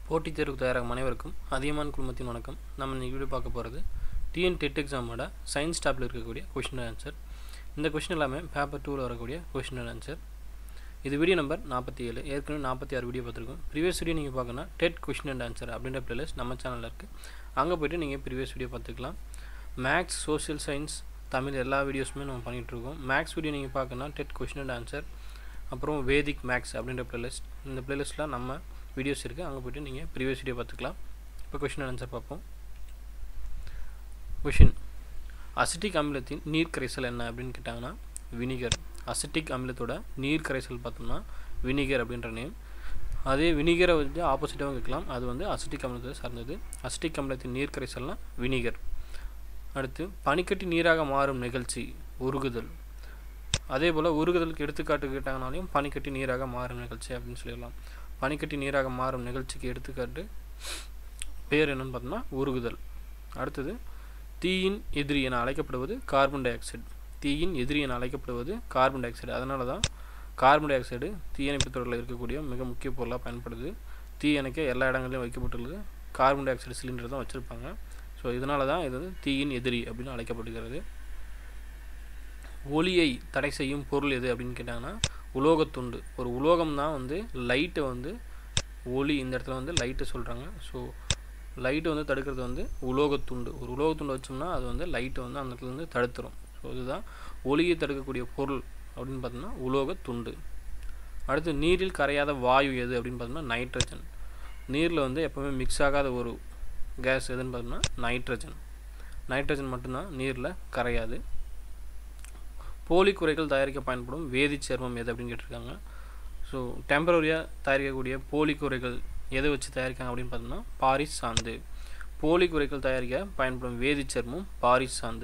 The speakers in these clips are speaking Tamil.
போட்டித் தேர்வுக்கு தயாராகும் அனைவருக்கும் அதிகமான குழுமத்தின் வணக்கம் நம்ம இன்னைக்கு வீடியோ பார்க்க போகிறது டிஎன் டெட் எக்ஸாமோட சயின்ஸ் டாப்பில் இருக்கக்கூடிய கொஷின் ஆன்சர் இந்த கொஷின் எல்லாமே பேப்பர் டூவில் வரக்கூடிய கொஷின் ஆன்சர் இது வீடியோ நம்பர் நாற்பத்தி ஏழு ஏற்கனவே நாற்பத்தி ஆறு வீடியோ பார்த்துருக்கோம் ப்ரீவியஸ் வீடியோ நீங்கள் பார்க்கணும் டெட் கொஷின் அண்ட் ஆன்சர் அப்படின்ற பிளேலிஸ்ட் நம்ம சேனலில் இருக்குது அங்கே போய்ட்டு நீங்கள் ப்ரீவியஸ் வீடியோ பார்த்துக்கலாம் மேக்ஸ் சோஷியல் சயின்ஸ் தமிழ் எல்லா வீடியோஸுமே நம்ம பண்ணிகிட்ருக்கோம் மேக்ஸ் வீடியோ நீங்கள் பார்க்கணுன்னா டெட் கொஷின் அண்ட் ஆன்சர் அப்புறம் வேதிக் மேக்ஸ் அப்படின்ற பிளேலிஸ்ட் இந்த பிளேலிஸ்ட்டில் நம்ம வீடியோஸ் இருக்குது அங்கே போய்ட்டு நீங்கள் ப்ரீவியஸ் வீடியோ பார்த்துக்கலாம் இப்போ கொஷின் ஆன்சர் பார்ப்போம் கொஷின் அசிட்டிக் அமிலத்தின் நீர் கரைசல் என்ன அப்படின்னு கேட்டாங்கன்னா வினிகர் அசிட்டிக் அமிலத்தோட நீர் கரைசல் பார்த்தோம்னா வினிகர் அப்படின்ற நேம் அதே வினிகரை வந்து ஆப்போசிட்டாகவும் கேட்கலாம் அது வந்து அசிட்டிக் அமிலத்தை சார்ந்தது அசிட்டிக் அமிலத்தின் நீர் கரைசல்னால் வினிகர் அடுத்து பனிக்கட்டி நீராக மாறும் நிகழ்ச்சி உருகுதல் அதே போல் உருகுதலுக்கு எடுத்துக்காட்டு கேட்டாங்கனாலையும் பனிக்கட்டி நீராக மாறும் நிகழ்ச்சி அப்படின்னு சொல்லிடலாம் பனிக்கட்டி நீராக மாறும் நிகழ்ச்சிக்கு எடுத்துக்காட்டு பேர் என்னன்னு பார்த்தோம்னா உருகுதல் அடுத்தது தீயின் எதிரி என அழைக்கப்படுவது கார்பன் டை ஆக்சைடு தீயின் எதிரி என அழைக்கப்படுவது கார்பன் டை ஆக்சைடு அதனால தான் கார்பன் டை ஆக்சைடு தீயணைப்பு துறையில் இருக்கக்கூடிய மிக முக்கிய பொருளாக பயன்படுது தீ அணைக்க எல்லா இடங்களையும் வைக்கப்பட்டுள்ளது கார்பன் டை ஆக்சைடு சிலிண்டர் தான் வச்சுருப்பாங்க ஸோ இதனால தான் இது வந்து தீயின் எதிரி அப்படின்னு அழைக்கப்படுகிறது ஒளியை தடை செய்யும் பொருள் எது அப்படின்னு கேட்டாங்கன்னா உலோகத்துண்டு ஒரு உலோகம் தான் வந்து லைட்டை வந்து ஒளி இந்த இடத்துல வந்து லைட்டை சொல்கிறாங்க ஸோ லைட்டை வந்து தடுக்கிறது வந்து உலோகத்துண்டு ஒரு உலோகத்துண்டு வச்சோம்னா அது வந்து லைட்டை வந்து அந்த இடத்துல வந்து தடுத்துரும் ஸோ இதுதான் ஒளியை தடுக்கக்கூடிய பொருள் அப்படின்னு பார்த்தோம்னா உலோகத்துண்டு அடுத்து நீரில் கரையாத வாயு எது அப்படின்னு பார்த்தோம்னா நைட்ரஜன் நீரில் வந்து எப்போவுமே மிக்ஸ் ஆகாத ஒரு கேஸ் எதுன்னு பார்த்தோம்னா நைட்ரஜன் நைட்ரஜன் மட்டும்தான் நீரில் கரையாது போலி குறைகள் தயாரிக்க பயன்படும் வேதிச் சேர்மம் எது அப்படின்னு கேட்டிருக்காங்க ஸோ டெம்பரரியாக தயாரிக்கக்கூடிய போலி குறைகள் எதை வச்சு தயாரிக்காங்க அப்படின்னு பார்த்தோம்னா பாரிஸ் சாந்து போலி குறைகள் தயாரிக்க பயன்படும் வேதிச் சேர்மம் பாரிஸ் சாந்து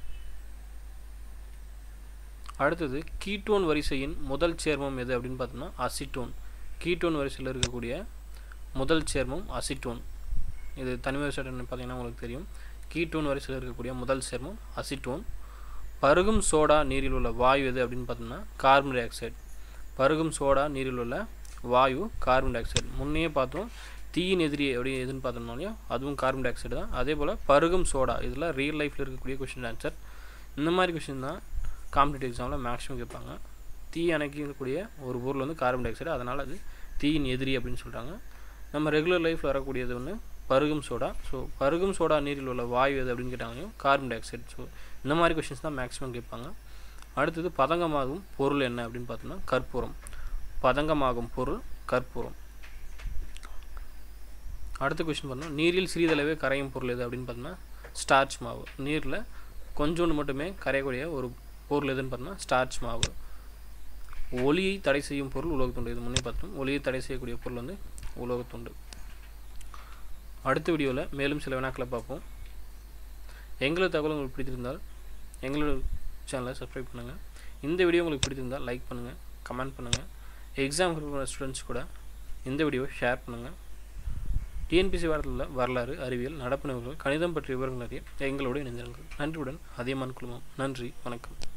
அடுத்தது கீட்டோன் வரிசையின் முதல் சேர்மம் எது அப்படின்னு பார்த்தோம்னா அசிட்டோன் கீட்டோன் வரிசையில் இருக்கக்கூடிய முதல் சேர்மம் அசிட்டோன் இது தனிமை வரிசை பார்த்தீங்கன்னா உங்களுக்கு தெரியும் கீட்டோன் வரிசையில் இருக்கக்கூடிய முதல் சேர்மம் அசிட்டோன் பருகும் சோடா நீரில் உள்ள வாயு எது அப்படின்னு பார்த்தோம்னா கார்பன் டை ஆக்சைடு பருகும் சோடா நீரில் உள்ள வாயு கார்பன் டை ஆக்சைடு முன்னையே பார்த்தோம் தீயின் எதிரி எப்படி எதுன்னு பார்த்தோம்னாலையும் அதுவும் கார்பன் டை ஆக்சைடு தான் அதே போல் பருகும் சோடா இதில் ரியல் லைஃப்பில் இருக்கக்கூடிய கொஷின் ஆன்சர் இந்த மாதிரி கொஷின் தான் காம்படிட்டிவ் எக்ஸாமில் மேக்ஸிமம் கேட்பாங்க தீ அணைக்கக்கூடிய ஒரு பொருள் வந்து கார்பன் டை ஆக்சைடு அதனால் அது தீயின் எதிரி அப்படின்னு சொல்கிறாங்க நம்ம ரெகுலர் லைஃப்பில் வரக்கூடியது ஒன்று பருகும் சோடா ஸோ பருகும் சோடா நீரில் உள்ள வாயு எது அப்படின்னு கேட்டாங்களையும் கார்பன் டை ஆக்சைடு ஸோ இந்த மாதிரி கொஷின்ஸ் தான் மேக்ஸிமம் கேட்பாங்க அடுத்தது பதங்கமாகும் பொருள் என்ன அப்படின்னு பார்த்தோம்னா கற்பூரம் பதங்கமாகும் பொருள் கற்பூரம் அடுத்த கொஷின் பார்த்தோம்னா நீரில் சிறிதளவே கரையும் பொருள் எது அப்படின்னு பார்த்தோம்னா ஸ்டார்ச் மாவு நீரில் கொஞ்சோண்டு மட்டுமே கரையக்கூடிய ஒரு பொருள் எதுன்னு பார்த்தோம்னா ஸ்டார்ச் மாவு ஒளியை தடை செய்யும் பொருள் உலோகத்துண்டு இது முன்னே பார்த்தோம் ஒளியை தடை செய்யக்கூடிய பொருள் வந்து உலோகத்துண்டு அடுத்த வீடியோவில் மேலும் சில வினாக்களை பார்ப்போம் எங்களோட தகவல் உங்களுக்கு பிடித்திருந்தால் எங்களோட சேனலை சப்ஸ்கிரைப் பண்ணுங்கள் இந்த வீடியோ உங்களுக்கு பிடித்திருந்தால் லைக் பண்ணுங்கள் கமெண்ட் பண்ணுங்கள் எக்ஸாம் ப்ரிப்பேர் ஸ்டூடெண்ட்ஸ் கூட இந்த வீடியோவை ஷேர் பண்ணுங்கள் டிஎன்பிசி வாரத்தில் வரலாறு அறிவியல் நடப்பு நிகழ்வுகள் கணிதம் பற்றிய விவரங்கள் அறிய எங்களோடு இணைந்திருங்கள் நன்றியுடன் அதிகமான குழுமம் நன்றி வணக்கம்